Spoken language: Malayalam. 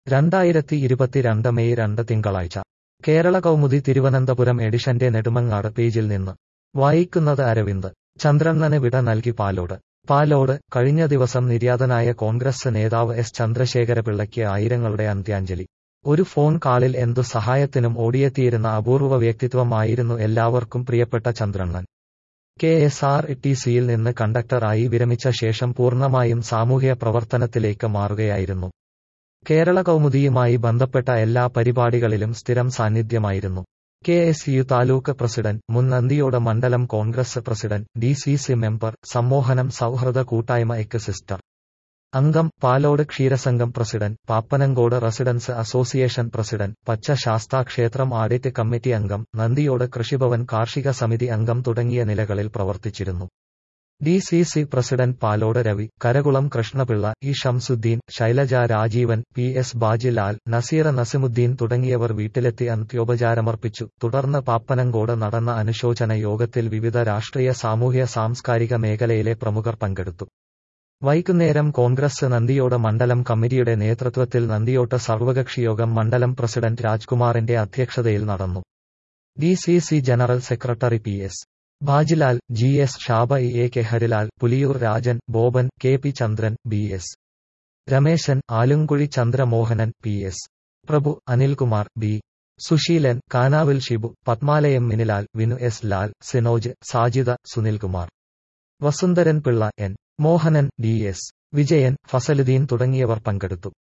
രണ്ടായിരത്തി ഇരുപത്തിരണ്ട് മെയ് രണ്ട് തിങ്കളാഴ്ച കേരള കൗമുദി തിരുവനന്തപുരം എഡിഷന്റെ നെടുമങ്ങാട് പേജിൽ നിന്ന് വായിക്കുന്നത് അരവിന്ദ് ചന്ദ്രണ്ണന് വിട നൽകി പാലോട് പാലോട് കഴിഞ്ഞ ദിവസം നിര്യാതനായ കോൺഗ്രസ് നേതാവ് എസ് ചന്ദ്രശേഖരപിള്ളയ്ക്ക് ആയിരങ്ങളുടെ അന്ത്യാഞ്ജലി ഒരു ഫോൺ കാളിൽ എന്തു സഹായത്തിനും ഓടിയെത്തിയിരുന്ന അപൂർവ വ്യക്തിത്വമായിരുന്നു എല്ലാവർക്കും പ്രിയപ്പെട്ട ചന്ദ്രണ്ണൻ കെ എസ് ആർ ടി സിയിൽ നിന്ന് കണ്ടക്ടറായി വിരമിച്ച ശേഷം പൂർണ്ണമായും സാമൂഹ്യ പ്രവർത്തനത്തിലേക്ക് മാറുകയായിരുന്നു കേരള കൗമുദിയുമായി ബന്ധപ്പെട്ട എല്ലാ പരിപാടികളിലും സ്ഥിരം സാന്നിധ്യമായിരുന്നു K S U taluk president മുൻ നന്ദിയോട് മണ്ഡലം Congress president D C C member സമ്മോഹനം സൗഹൃദ കൂട്ടായ്മ എക്ക് സിസ്റ്റർ അംഗം പാലോട് ക്ഷീരസംഘം president Pappanamcode residents association president പച്ച ശാസ്താ ക്ഷേത്രം ആഡിറ്റ് കമ്മിറ്റി അംഗം നന്ദിയോട് കൃഷിഭവൻ കാർഷിക സമിതി അംഗം തുടങ്ങിയ നിലകളിൽ പ്രവർത്തിച്ചിരുന്നു D C C president Palode Ravi Karakulam Krishnapillai E Shamsuddin Shailaja Rajeevan P S Bajilal Naseera Nasimuddin തുടങ്ങിയവർ വീട്ടിലെത്തി അന്ത്യോപചാരമർപ്പിച്ചു തുടർന്ന് പാപ്പനങ്കോട് നടന്ന അനുശോചന യോഗത്തിൽ വിവിധ രാഷ്ട്രീയ സാമൂഹ്യ സാംസ്കാരിക മേഖലയിലെ പ്രമുഖർ പങ്കെടുത്തു വൈകുന്നേരം കോൺഗ്രസ് നന്ദിയോട് മണ്ഡലം കമ്മിറ്റിയുടെ നേതൃത്വത്തിൽ നന്ദിയോട്ട് സർവകക്ഷിയോഗം മണ്ഡലം പ്രസിഡന്റ് രാജ്കുമാറിന്റെ അധ്യക്ഷതയിൽ നടന്നു D C C general secretary P S Bajilal G S Shaba A K Harilal Puliyoor Rajan Boban K P Chandran B S Rameshan Alumkuzhi Chandramohanan P S Prabhu Anilkumar B Susheelan കാനാവിൽ Shibu Padmalayam Minilal Vinu S Lal Sinoj Sajida Sunilkumar Vasundharan Pillai N Mohanan D S Vijayan Fazaluddin തുടങ്ങിയവർ പങ്കെടുത്തു